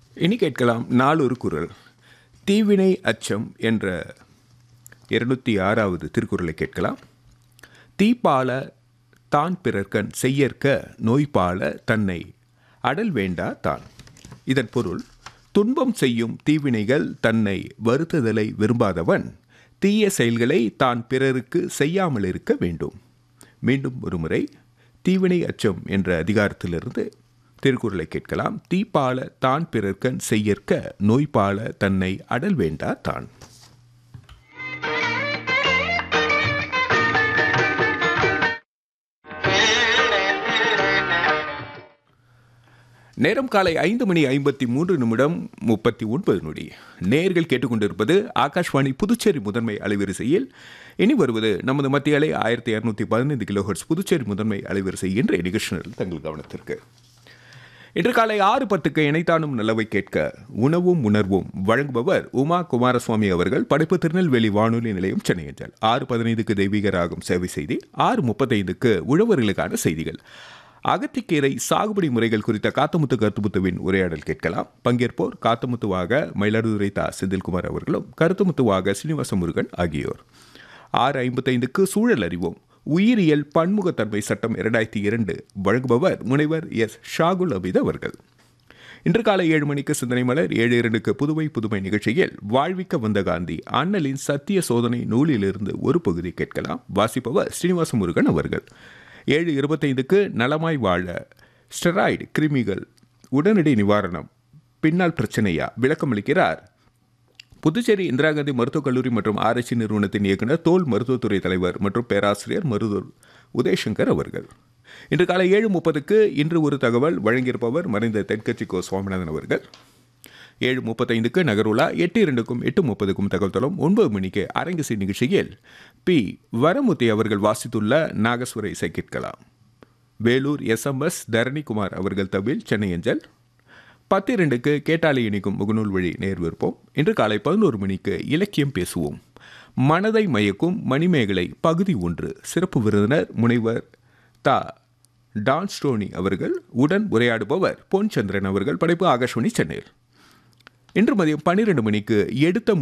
இனி கேட்கலாம் நாளொரு குரல் தீவினை அச்சம் என்ற இருநூத்தி ஆறாவது திருக்குறளை கேட்கலாம் தீப்பால தான் பிறர்க்கண் செய்யற்க நோய்பால தன்னை அடல் வேண்டா தான் இதன் பொருள் துன்பம் செய்யும் தீவினைகள் தன்னை வருத்துதலை விரும்பாதவன் தீய செயல்களை தான் பிறருக்கு செய்யாமல் இருக்க வேண்டும் மீண்டும் ஒருமுறை தீவினை அச்சம் என்ற அதிகாரத்திலிருந்து திருக்குறளை கேட்கலாம் தீப்பால தான் பிறர்க்கண் செய்யற்க நோய்பால தன்னை அடல் வேண்டா தான் நேரம் காலை ஐந்து மணி ஐம்பத்தி மூன்று நிமிடம் முப்பத்தி ஒன்பது நொடி நேர்கள் கேட்டுக்கொண்டிருப்பது ஆகாஷ்வாணி புதுச்சேரி முதன்மை அலைவரிசையில் இனி வருவது நமது மத்திய அலை ஆயிரத்தி இரநூத்தி பதினைந்து கிலோஹெர்ட்ஸ் புதுச்சேரி முதன்மை அலைவரிசை என்ற நிகழ்ச்சிகள் தங்கள் கவனத்திற்கு இன்று காலை ஆறு பத்துக்கு இணைத்தானும் நல்லவை கேட்க உணவும் உணர்வும் வழங்குபவர் உமா குமாரசுவாமி அவர்கள் படைப்பு திருநெல்வேலி வானொலி நிலையம் சென்னை என்றால் ஆறு பதினைந்துக்கு தெய்வீக ராகம் சேவை செய்தி ஆறு முப்பத்தைந்துக்கு உழவர்களுக்கான செய்திகள் அகத்திக்கீரை சாகுபடி முறைகள் குறித்த காத்தமுத்து கருத்துமுத்துவின் உரையாடல் கேட்கலாம் பங்கேற்போர் காத்தமுத்துவாக மயிலாடுதுறை தா செந்தில்குமார் அவர்களும் கருத்துமுத்துவாக சீனிவாச முருகன் ஆகியோர் ஆறு ஐம்பத்தைந்துக்கு சூழல் அறிவோம் உயிரியல் பன்முகத்தன்மை சட்டம் இரண்டாயிரத்தி இரண்டு வழங்குபவர் முனைவர் எஸ் ஷாகுல் அபித் அவர்கள் இன்று காலை ஏழு மணிக்கு சிந்தனை மலர் ஏழு இரண்டுக்கு புதுவை புதுமை நிகழ்ச்சியில் வாழ்விக்க வந்த காந்தி அண்ணலின் சத்திய சோதனை நூலிலிருந்து ஒரு பகுதி கேட்கலாம் வாசிப்பவர் ஸ்ரீனிவாச முருகன் அவர்கள் ஏழு இருபத்தைந்துக்கு நலமாய் வாழ ஸ்டெராய்டு கிருமிகள் உடனடி நிவாரணம் பின்னால் பிரச்சனையா விளக்கமளிக்கிறார் புதுச்சேரி இந்திரா காந்தி மருத்துவக் கல்லூரி மற்றும் ஆராய்ச்சி நிறுவனத்தின் இயக்குனர் தோல் மருத்துவத்துறை தலைவர் மற்றும் பேராசிரியர் மருதூர் உதயசங்கர் அவர்கள் இன்று காலை ஏழு முப்பதுக்கு இன்று ஒரு தகவல் வழங்கியிருப்பவர் மறைந்த தென்கட்சி கோ சுவாமிநாதன் அவர்கள் ஏழு முப்பத்தைந்துக்கு நகருலா எட்டு இரண்டுக்கும் எட்டு முப்பதுக்கும் தகவல் தளம் ஒன்பது மணிக்கு அரங்கசி நிகழ்ச்சியில் பி வரமுத்தி அவர்கள் வாசித்துள்ள நாகஸ்வர இசை கேட்கலாம் வேலூர் எஸ்எம்எஸ் தரணிகுமார் அவர்கள் தவில் சென்னை அஞ்சல் பத்து இரண்டுக்கு கேட்டாலே இணைக்கும் முகநூல் வழி நேர்விருப்போம் இன்று காலை பதினோரு மணிக்கு இலக்கியம் பேசுவோம் மனதை மயக்கும் மணிமேகலை பகுதி ஒன்று சிறப்பு விருந்தினர் முனைவர் தா டான் ஸ்டோனி அவர்கள் உடன் உரையாடுபவர் பொன் சந்திரன் அவர்கள் படைப்பு ஆகாஷ்வாணி சென்னையில் இன்று மதியம் பன்னிரண்டு மணிக்கு எடுத்த